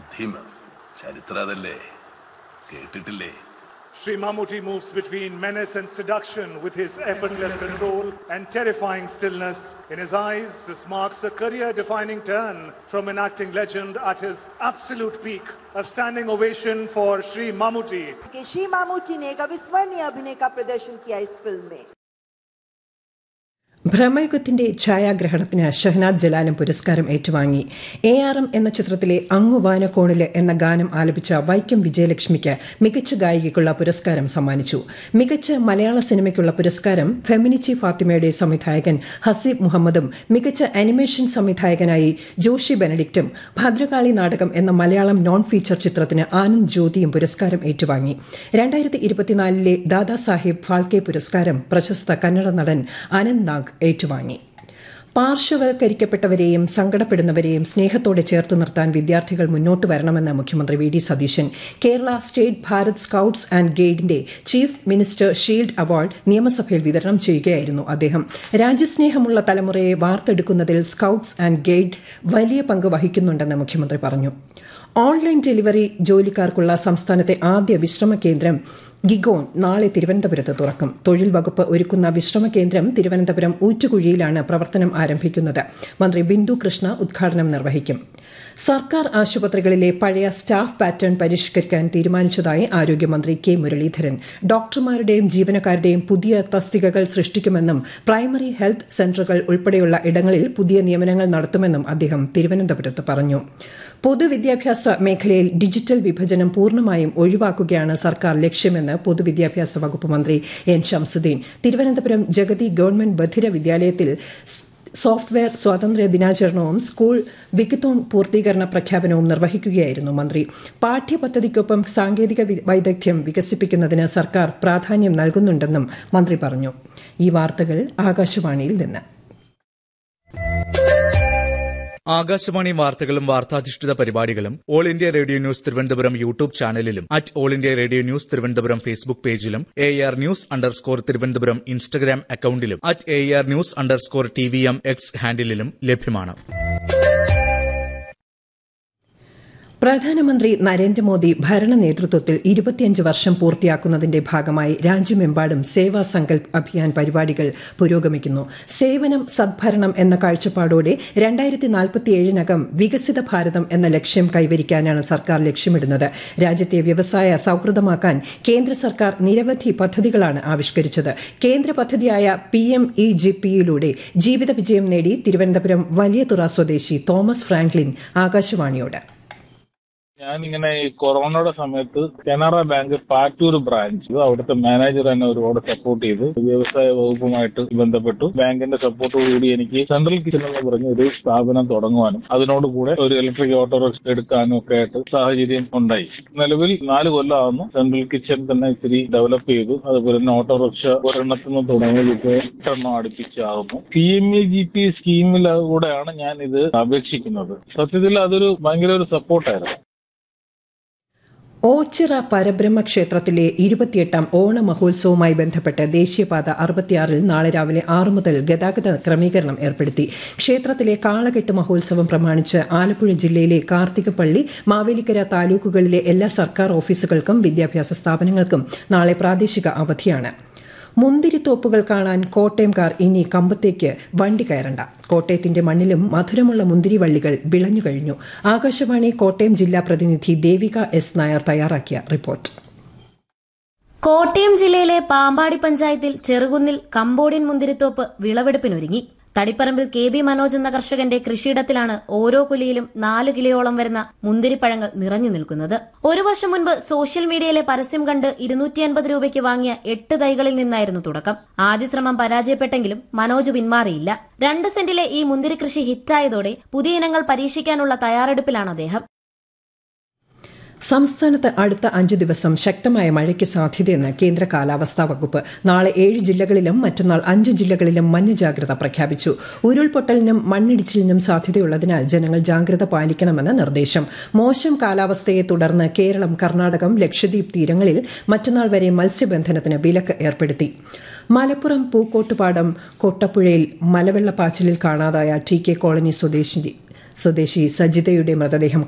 ഭീമ ചരിത്രം അതല്ലേ കേട്ടിട്ടില്ലേ Sri Mammootty moves between menace and seduction with his effortless control and terrifying stillness. In his eyes, this marks a career defining turn from an acting legend at his absolute peak. A standing ovation for Sri Mammootty. कि श्री मामूटी ने एक अविस्मरणीय अभिनय का प्रदर्शन किया इस film में ഭ്രമയുഗത്തിന്റെ ഛായാഗ്രഹണത്തിന് ഷഹനാദ് ജലാലും പുരസ്കാരം ഏറ്റുവാങ്ങി എ ആർ എം എന്ന ചിത്രത്തിലെ അങ്ങുവാനക്കോണില് എന്ന ഗാനം ആലപിച്ച വൈക്കം വിജയലക്ഷ്മിക്ക് മികച്ച ഗായികയ്ക്കുള്ള പുരസ്കാരം സമ്മാനിച്ചു മികച്ച മലയാള സിനിമയ്ക്കുള്ള പുരസ്കാരം ഫെമിനിച്ചി ഫാത്തിമയുടെ സംവിധായകൻ ഹസീബ് മുഹമ്മദും മികച്ച അനിമേഷൻ സംവിധായകനായി ജോഷി ബെനഡിക്റ്റും ഭദ്രകാളി നാടകം എന്ന മലയാളം നോൺ ഫീച്ചർ ചിത്രത്തിന് ആനന്ദ് ജ്യോതിയും പുരസ്കാരം ഏറ്റുവാങ്ങി രണ്ടായിരത്തി ഇരുപത്തിനാലിലെ ദാദാസാഹിബ് ഫാൽക്കെ പുരസ്കാരം പ്രശസ്ത കന്നഡ നടൻ അനന്ത് നാഗ് ഏറ്റുവാങ്ങി പാർശ്വവൽക്കരിക്കപ്പെട്ടവരെയും സങ്കടപ്പെടുന്നവരെയും സ്നേഹത്തോടെ ചേർത്ത് നിർത്താൻ വിദ്യാർത്ഥികൾ മുന്നോട്ട് വരണമെന്ന് മുഖ്യമന്ത്രി V D Satheesan Kerala state Bharat scouts and ഗൈഡിന്റെ ചീഫ് മിനിസ്റ്റർ ഷീൽഡ് അവാർഡ് നിയമസഭയിൽ വിതരണം ചെയ്യുകയായിരുന്നു അദ്ദേഹം രാജ്യസ്നേഹമുള്ള തലമുറയെ വാർത്തെടുക്കുന്നതിൽ സ്കൌട്ട്സ് ആൻഡ് ഗൈഡ് വലിയ പങ്ക് വഹിക്കുന്നുണ്ടെന്ന് മുഖ്യമന്ത്രി പറഞ്ഞു ഓൺലൈൻ ഡെലിവറി ജോലിക്കാർക്കുള്ള സംസ്ഥാനത്തെ ആദ്യ വിശ്രമ കേന്ദ്രം ഗിഗോൺ നാളെ തിരുവനന്തപുരത്ത് തുറക്കും തൊഴിൽ വകുപ്പ് ഒരുക്കുന്ന വിശ്രമ കേന്ദ്രം തിരുവനന്തപുരം ഊറ്റുകുഴിയിലാണ് പ്രവർത്തനം ആരംഭിക്കുന്നത് മന്ത്രി ബിന്ദു കൃഷ്ണ ഉദ്ഘാടനം നിർവഹിക്കും സർക്കാർ ആശുപത്രികളിലെ പഴയ സ്റ്റാഫ് പാറ്റേൺ പരിഷ്കരിക്കാൻ തീരുമാനിച്ചതായി ആരോഗ്യമന്ത്രി കെ മുരളീധരൻ ഡോക്ടർമാരുടെയും ജീവനക്കാരുടെയും പുതിയ തസ്തികകൾ സൃഷ്ടിക്കുമെന്നും പ്രൈമറി ഹെൽത്ത് സെന്ററുകൾ ഉൾപ്പെടെയുള്ള ഇടങ്ങളിൽ പുതിയ നിയമനങ്ങൾ നടത്തുമെന്നും അദ്ദേഹം തിരുവനന്തപുരത്ത് പറഞ്ഞു പൊതുവിദ്യാഭ്യാസ മേഖലയിൽ ഡിജിറ്റൽ വിഭജനം പൂർണ്ണമായും ഒഴിവാക്കുകയാണ് സർക്കാർ ലക്ഷ്യമെന്ന് പൊതുവിദ്യാഭ്യാസ വകുപ്പ് മന്ത്രി എൻ ഷംസുദ്ദീൻ തിരുവനന്തപുരം ജഗതി ഗവൺമെന്റ് ബധിര വിദ്യാലയത്തിൽ സോഫ്റ്റ്വെയർ സ്വാതന്ത്ര്യ ദിനാചരണവും സ്കൂൾ വിക്കത്തോൺ പൂർത്തീകരണ പ്രഖ്യാപനവും നിർവഹിക്കുകയായിരുന്നു മന്ത്രി പാഠ്യപദ്ധതിക്കൊപ്പം സാങ്കേതിക വൈദഗ്ധ്യം വികസിപ്പിക്കുന്നതിന് സർക്കാർ പ്രാധാന്യം നൽകുന്നുണ്ടെന്നും മന്ത്രി പറഞ്ഞു ഈ വാർത്തകൾ ആകാശവാണിയിൽ നിന്ന് ആകാശവാണി വാർത്തകളും വാർത്താധിഷ്ഠിത പരിപാടികളും all India radio news Thiruvananthapuram YouTube ചാനലിലും at all India radio news Thiruvananthapuram Facebook പേജിലും A R news underscore Thiruvananthapuram Instagram അക്കൌണ്ടിലും at A R news underscore T V M X ഹാൻഡിലും ലഭ്യമാണ് പ്രധാനമന്ത്രി നരേന്ദ്രമോദി ഭരണ നേതൃത്വത്തിൽ ഇരുപത്തിയഞ്ച് വർഷം പൂർത്തിയാക്കുന്നതിന്റെ ഭാഗമായി രാജ്യമെമ്പാടും സേവാ സങ്കൽപ് അഭിയാൻ പരിപാടികൾ പുരോഗമിക്കുന്നു സേവനം സദ്ഭരണം എന്ന കാഴ്ചപ്പാടോടെ രണ്ടായിരത്തി നാൽപ്പത്തിയേഴിനകം വികസിത ഭാരതം എന്ന ലക്ഷ്യം കൈവരിക്കാനാണ് സർക്കാർ ലക്ഷ്യമിടുന്നത് രാജ്യത്തെ വ്യവസായ സൌഹൃദമാക്കാൻ കേന്ദ്ര സർക്കാർ നിരവധി പദ്ധതികളാണ് ആവിഷ്കരിച്ചത് കേന്ദ്ര പദ്ധതിയായ പി എം ഇ ജി പിയിലൂടെ ജീവിത വിജയം നേടി തിരുവനന്തപുരം വലിയതുറ സ്വദേശി തോമസ് ഫ്രാങ്ക്ലിൻ ആകാശവാണിയോട് ഞാനിങ്ങനെ ഈ കൊറോണയുടെ സമയത്ത് കനറ ബാങ്ക് പാറ്റൂർ ബ്രാഞ്ച് അവിടുത്തെ മാനേജർ എന്നെ ഒരുപാട് സപ്പോർട്ട് ചെയ്ത് വ്യവസായ വകുപ്പുമായിട്ട് ബന്ധപ്പെട്ടു ബാങ്കിന്റെ സപ്പോർട്ടോടുകൂടി എനിക്ക് സെൻട്രൽ കിച്ചൺ എന്ന് പറഞ്ഞ ഒരു സ്ഥാപനം തുടങ്ങുവാനും അതിനോടുകൂടെ ഒരു ഇലക്ട്രിക് ഓട്ടോറിക്ഷ എടുക്കാനും ഒക്കെ ആയിട്ട് സാഹചര്യം ഉണ്ടായി നിലവിൽ നാല് കൊല്ലമാകുന്നു സെൻട്രൽ കിച്ചൺ തന്നെ ഇത്തിരി ഡെവലപ്പ് ചെയ്തു അതുപോലെ തന്നെ ഓട്ടോറിക്ഷ ഒരെണ്ണത്തിൽ നിന്ന് തുടങ്ങിയത് ഇപ്പോൾ എട്ടെണ്ണം അടുപ്പിച്ചാകുന്നു P M E G P സ്കീമിലൂടെയാണ് ഞാൻ ഇത് അപേക്ഷിക്കുന്നത് സത്യത്തിൽ അതൊരു ഭയങ്കര ഒരു സപ്പോർട്ടായിരുന്നു ഓച്ചിറ പരബ്രഹ്മ ക്ഷേത്രത്തിലെ ഇരുപത്തിയെട്ടാം ഓണ മഹോത്സവവുമായി ബന്ധപ്പെട്ട് ദേശീയപാത അറുപത്തിയാറിൽ നാളെ രാവിലെ ആറു മുതൽ ഗതാഗത ക്രമീകരണം ഏർപ്പെടുത്തി ക്ഷേത്രത്തിലെ കാളകെട്ട് മഹോത്സവം പ്രമാണിച്ച് ആലപ്പുഴ ജില്ലയിലെ കാർത്തികപ്പള്ളി മാവേലിക്കര താലൂക്കുകളിലെ എല്ലാ സർക്കാർ ഓഫീസുകൾക്കും വിദ്യാഭ്യാസ സ്ഥാപനങ്ങൾക്കും നാളെ പ്രാദേശിക അവധിയാണ് മുന്തിരിത്തോപ്പുകൾ കാണാൻ കോട്ടയംകാർ ഇനി കമ്പത്തേക്ക് വണ്ടി കയറണ്ട കോട്ടയത്തിന്റെ മണ്ണിലും മധുരമുള്ള മുന്തിരിവള്ളികൾ വിളഞ്ഞു കഴിഞ്ഞു ആകാശവാണി കോട്ടയം ജില്ലാ പ്രതിനിധി ദേവിക എസ് നായർ തയ്യാറാക്കിയ റിപ്പോർട്ട് കോട്ടയം ജില്ലയിലെ പാമ്പാടി പഞ്ചായത്തിൽ ചെറുകുന്നിൽ കമ്പോഡിയൻ മുന്തിരിത്തോപ്പ് വിളവെടുപ്പിനൊരുങ്ങി തടിപ്പറമ്പിൽ കെ ബി മനോജ് എന്ന കർഷകന്റെ കൃഷിയിടത്തിലാണ് ഓരോ കുലിയിലും നാല് കിലോയോളം വരുന്ന മുന്തിരിപ്പഴങ്ങൾ നിറഞ്ഞു നിൽക്കുന്നത് ഒരു വർഷം മുൻപ് സോഷ്യൽ മീഡിയയിലെ പരസ്യം കണ്ട് ഇരുന്നൂറ്റി അൻപത് രൂപയ്ക്ക് വാങ്ങിയ എട്ട് തൈകളിൽ നിന്നായിരുന്നു തുടക്കം ആദ്യ ശ്രമം പരാജയപ്പെട്ടെങ്കിലും മനോജ് പിന്മാറിയില്ല രണ്ട് സെന്റിലെ ഈ മുന്തിരി കൃഷി ഹിറ്റായതോടെ പുതിയ ഇനങ്ങൾ പരീക്ഷിക്കാനുള്ള തയ്യാറെടുപ്പിലാണ് അദ്ദേഹം സംസ്ഥാനത്ത് അടുത്ത അഞ്ച് ദിവസം ശക്തമായ മഴയ്ക്ക് സാധ്യതയെന്ന് കേന്ദ്ര കാലാവസ്ഥാ വകുപ്പ് നാളെ ഏഴ് ജില്ലകളിലും മറ്റന്നാൾ അഞ്ച് ജില്ലകളിലും മഞ്ഞ ജാഗ്രത പ്രഖ്യാപിച്ചു ഉരുൾപൊട്ടലിനും മണ്ണിടിച്ചിലിനും സാധ്യതയുള്ളതിനാൽ ജനങ്ങൾ ജാഗ്രത പാലിക്കണമെന്ന് നിർദ്ദേശം മോശം കാലാവസ്ഥയെ തുടർന്ന് കേരളം കർണാടകം ലക്ഷദ്വീപ് തീരങ്ങളിൽ മറ്റന്നാൾ വരെ മത്സ്യബന്ധനത്തിന് വിലക്ക് ഏർപ്പെടുത്തി മലപ്പുറം പൂക്കോട്ടുപാടം കൊട്ടപ്പുഴയിൽ മലവെള്ളപ്പാച്ചിലിൽ കാണാതായ ടി കെ കോളനി സ്വദേശി സ്വദേശി സജിതയുടെ മൃതദേഹം